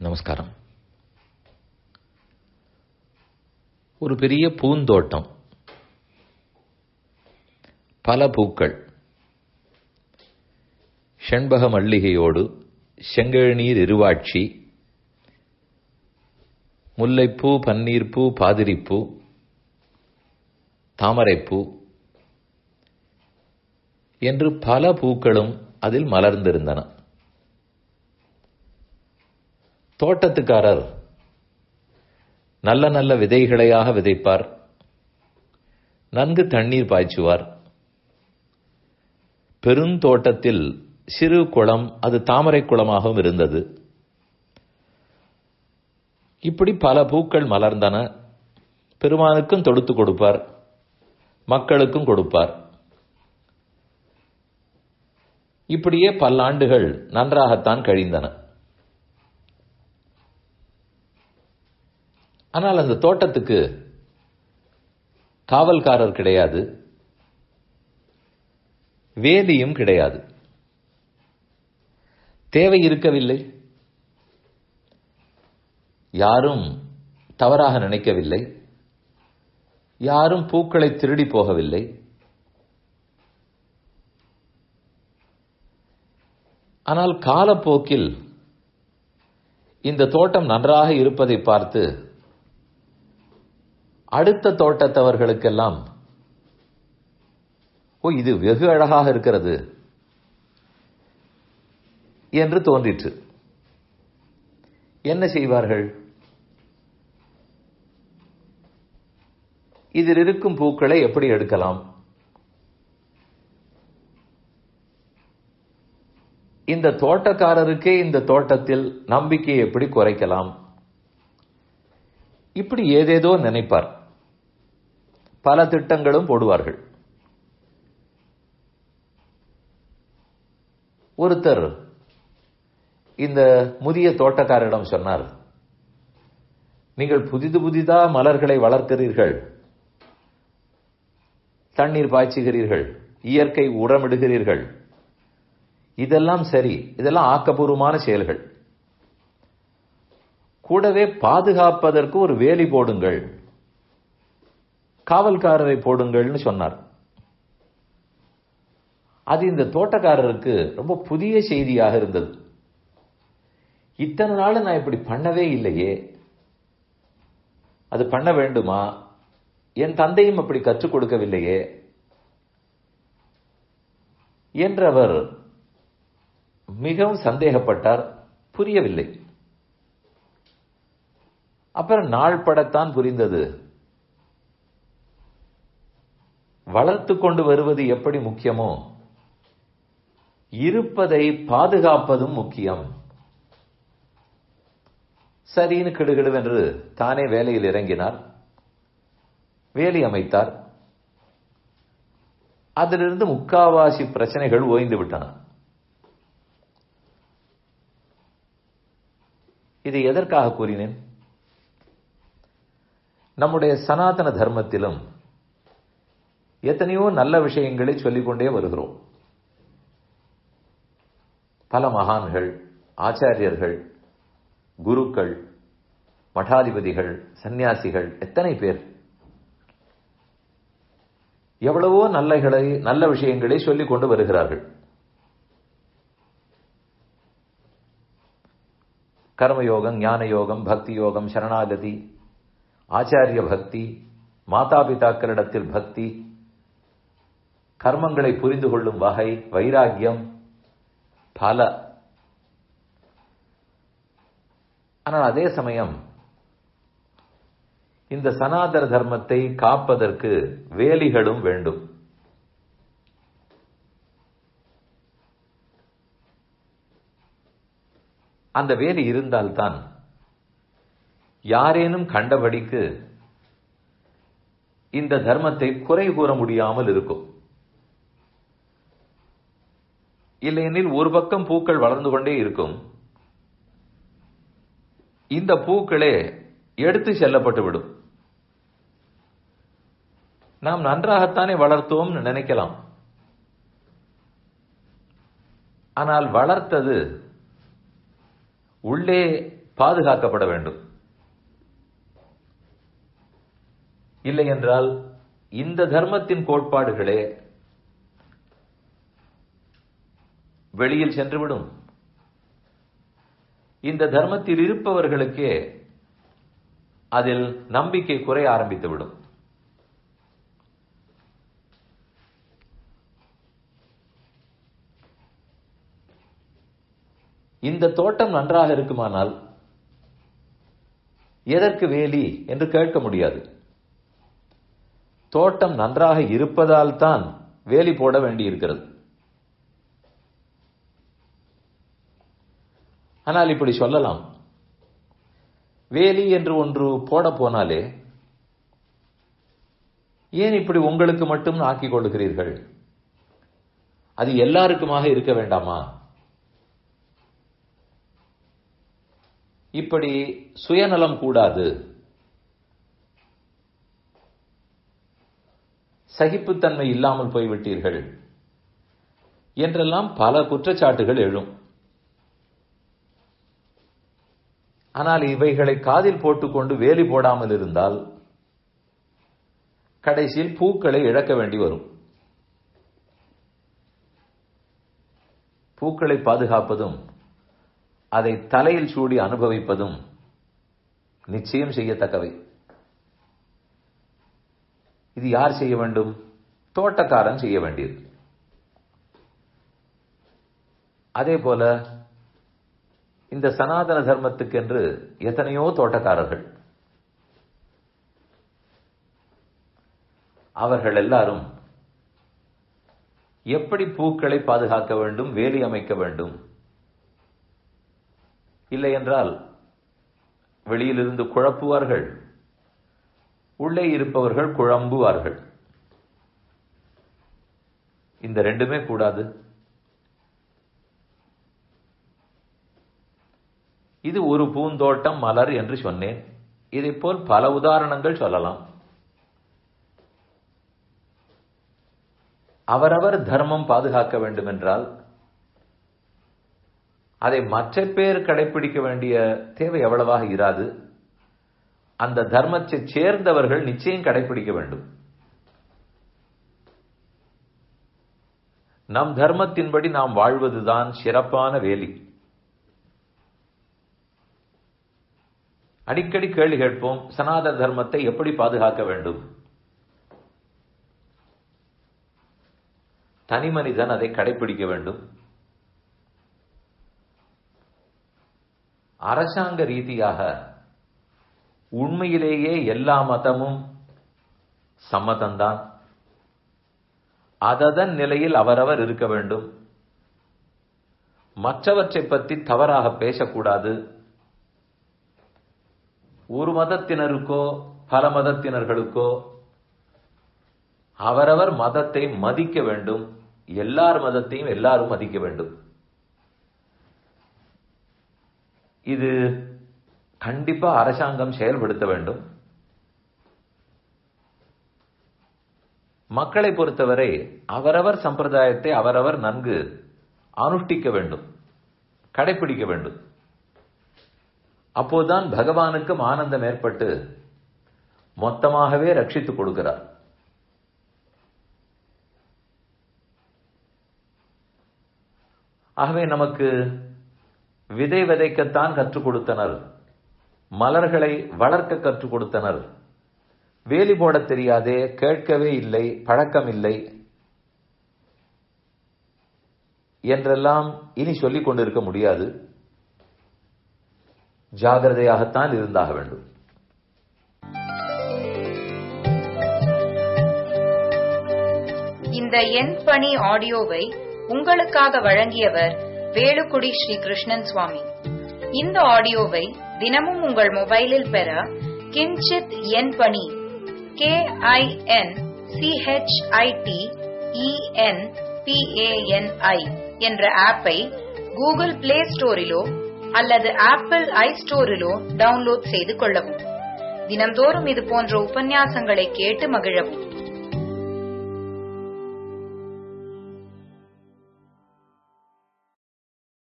நமஸ்காரம் ஒரு பெரிய பூந்தோட்டம் பல பூக்கள் செண்பக மல்லிகையோடு செங்கழுநீர் இருவாட்சி முல்லைப்பூ பன்னீர்ப்பூ பாதிரிப்பூ தாமரைப்பூ என்று பல பூக்களும் அதில் மலர்ந்திருந்தன தோட்டத்துக்காரர் நல்ல நல்ல விதைகளையாக விதைப்பார் நன்கு தண்ணீர் பாய்ச்சுவார் பெருந்தோட்டத்தில் சிறு குளம் அது தாமரை குளமாகவும் இருந்தது இப்படி பல பூக்கள் மலர்ந்தன பெருமானுக்கும் தொடுத்து கொடுப்பார் மக்களுக்கும் கொடுப்பார் இப்படியே பல்லாண்டுகள் நன்றாகத்தான் கழிந்தன ஆனால் அந்த தோட்டத்துக்கு காவல்காரர் கிடையாது வேலியும் கிடையாது தேவை இருக்கவில்லை யாரும் தவறாக நினைக்கவில்லை யாரும் பூக்களை திருடி போகவில்லை ஆனால் காலப்போக்கில் இந்த தோட்டம் நன்றாக இருப்பதை பார்த்து அடுத்த தோட்டத்தவர்களுக்கெல்லாம் ஓ இது வெகு அழகாக இருக்கிறது என்று தோன்றிற்று என்ன செய்வார்கள் இதில் இருக்கும் பூக்களை எப்படி எடுக்கலாம் இந்த தோட்டக்காரருக்கே இந்த தோட்டத்தில் நம்பிக்கையை எப்படி குறைக்கலாம் இப்படி ஏதேதோ நினைப்பார் பல திட்டங்களும் போடுவார்கள் ஒருத்தர் இந்த முதிய தோட்டக்காரரிடம் சொன்னார் நீங்கள் புதிது புதிதா மலர்களை வளர்க்கிறீர்கள் தண்ணீர் பாய்ச்சுகிறீர்கள் இயற்கை உரமிடுகிறீர்கள் இதெல்லாம் சரி இதெல்லாம் ஆக்கப்பூர்வமான செயல்கள் கூடவே பாதுகாப்பதற்கு ஒரு வேலி போடுங்கள் காவல்காரரை போடுங்கள்னு சொன்னார் அது இந்த தோட்டக்காரருக்கு ரொம்ப புதிய செய்தியாக இருந்தது இத்தனை நாள் நான் இப்படி பண்ணவே இல்லையே அது பண்ண வேண்டுமா என் தந்தையும் அப்படி கற்றுக் கொடுக்கவில்லையே என்றவர் மிகவும் சந்தேகப்பட்டார் புரியவில்லை அப்புறம் நாள் படத்தான் புரிந்தது வளர்த்து கொண்டு வருவது எப்படி முக்கியமோ இருப்பதை பாதுகாப்பதும் முக்கியம் சரின்னு கிடுகிடுவென்று தானே வேலையில் இறங்கினார் வேலி அமைத்தார் அதிலிருந்து முக்காவாசி பிரச்சனைகள் ஓய்ந்து விட்டன இதை எதற்காக கூறினேன் நம்முடைய சனாதன தர்மத்திலும் எத்தனையோ நல்ல விஷயங்களை சொல்லிக்கொண்டே வருகிறோம் பல மகான்கள் ஆச்சாரியர்கள் குருக்கள் மடாதிபதிகள் சந்நியாசிகள் எத்தனை பேர் எவ்வளவோ நல்லகளை நல்ல விஷயங்களை சொல்லிக் கொண்டு வருகிறார்கள் கர்மயோகம் ஞான யோகம் பக்தி யோகம் சரணாகதி ஆச்சாரிய பக்தி மாதாபிதாக்களிடத்தில் பக்தி கர்மங்களை புரிந்து கொள்ளும் வகை வைராக்கியம் பல ஆனால் அதே சமயம் இந்த சனாதன தர்மத்தை காப்பதற்கு வேலிகளும் வேண்டும் அந்த வேலி இருந்தால்தான் யாரேனும் கண்டபடிக்கு இந்த தர்மத்தை குறை கூற முடியாமல் இருக்கும் இல்லையெனில் ஒரு பக்கம் பூக்கள் வளர்ந்து கொண்டே இருக்கும் இந்த பூக்களே எடுத்து செல்லப்பட்டு விடும் நாம் நன்றாகத்தானே வளர்த்தோம் நினைக்கலாம் ஆனால் வளர்த்தது உள்ளே பாதுகாக்கப்பட வேண்டும் இல்லை என்றால் இந்த தர்மத்தின் கோட்பாடுகளே வெளியில் சென்றுவிடும் இந்த தர்மத்தில் இருப்பவர்களுக்கே அதில் நம்பிக்கை குறைய ஆரம்பித்துவிடும் இந்த தோட்டம் நன்றாக இருக்குமானால் எதற்கு வேலி என்று கேட்க முடியாது தோட்டம் நன்றாக இருப்பதால் தான் வேலி போட வேண்டியிருக்கிறது ஆனால் இப்படி சொல்லலாம் வேலி என்று ஒன்று போட போனாலே ஏன் இப்படி உங்களுக்கு மட்டும் ஆக்கிக் கொள்ளுகிறீர்கள் அது எல்லாருக்குமாக இருக்க வேண்டாமா இப்படி சுயநலம் கூடாது சகிப்புத்தன்மை இல்லாமல் போய்விட்டீர்கள் என்றெல்லாம் பல குற்றச்சாட்டுகள் எழும் ஆனால் இவைகளை காதில் போட்டுக்கொண்டு வேலி போடாமல் இருந்தால் கடைசியில் பூக்களை இழக்க வேண்டி வரும் பூக்களை பாதுகாப்பதும் அதை தலையில் சூடி அனுபவிப்பதும் நிச்சயம் செய்யத்தக்கவை இது யார் செய்ய வேண்டும் தோட்டக்காரன் செய்ய வேண்டியது அதே போல இந்த சனாதன தர்மத்துக்கென்று எத்தனையோ தோட்டக்காரர்கள் அவர்கள் எல்லாரும் எப்படி பூக்களை பாதுகாக்க வேண்டும் வேலி அமைக்க வேண்டும் இல்லை என்றால் வெளியிலிருந்து குழப்புவார்கள் உள்ளே இருப்பவர்கள் குழம்புவார்கள் இந்த ரெண்டுமே கூடாது இது ஒரு பூந்தோட்டம் மலர் என்று சொன்னேன் இதை போல் பல உதாரணங்கள் சொல்லலாம் அவரவர் தர்மம் பாதுகாக்க வேண்டும் என்றால் அதை மற்ற பேர் கடைபிடிக்க வேண்டிய தேவை எவ்வளவாக இராது அந்த தர்மத்தை சேர்ந்தவர்கள் நிச்சயம் கடைபிடிக்க வேண்டும் நம் தர்மத்தின்படி நாம் வாழ்வதுதான் சிறப்பான வேலி அடிக்கடி கேள்வி கேட்போம் சனாதன தர்மத்தை எப்படி பாதுகாக்க வேண்டும் தனி மனிதன் அதை கடைபிடிக்க வேண்டும் அரசாங்க ரீதியாக உண்மையிலேயே எல்லா மதமும் சம்மதம்தான் அததன் நிலையில் அவரவர் இருக்க வேண்டும் மற்றவற்றை பற்றி தவறாக பேசக்கூடாது ஒரு மதத்தினருக்கோ பல மதத்தினர்களுக்கோ அவரவர் மதத்தை மதிக்க வேண்டும் எல்லார் மதத்தையும் எல்லாரும் மதிக்க வேண்டும் இது கண்டிப்பா அரசாங்கம் செயல்படுத்த வேண்டும் மக்களை பொறுத்தவரை அவரவர் சம்பிரதாயத்தை அவரவர் நன்கு அனுஷ்டிக்க வேண்டும் கடைபிடிக்க வேண்டும் அப்போதுதான் பகவானுக்கும் ஆனந்தம் ஏற்பட்டு மொத்தமாகவே ரட்சித்துக் கொடுக்கிறார் ஆகவே நமக்கு விதை விதைக்கத்தான் கற்றுக் கொடுத்தனர் மலர்களை வளர்க்க கற்றுக் கொடுத்தனர் வேலி போட தெரியாதே கேட்கவே இல்லை பழக்கம் இல்லை என்றெல்லாம் இனி சொல்லிக் கொண்டிருக்க முடியாது ஜாகிரதையாகத்தான் இருந்தாக வேண்டும் இந்த எண் பணி ஆடியோவை உங்களுக்காக வழங்கியவர் வேலுக்குடி ஸ்ரீ கிருஷ்ணன் சுவாமி இந்த ஆடியோவை தினமும் உங்கள் மொபைலில் பெற கிஞ்சித் எண் பணி கே ஐ என் சிஹெச்ஐடி இஎன் பிஏஎன்ஐ என்ற ஆப்பை கூகுள் பிளே ஸ்டோரிலோ அல்லது ஆப்பிள் ஐ ஸ்டோரிலோ டவுன்லோட் செய்து கொள்ளவும் தினம்தோறும் இது போன்ற உபன்யாசங்களை கேட்டு மகிழவும்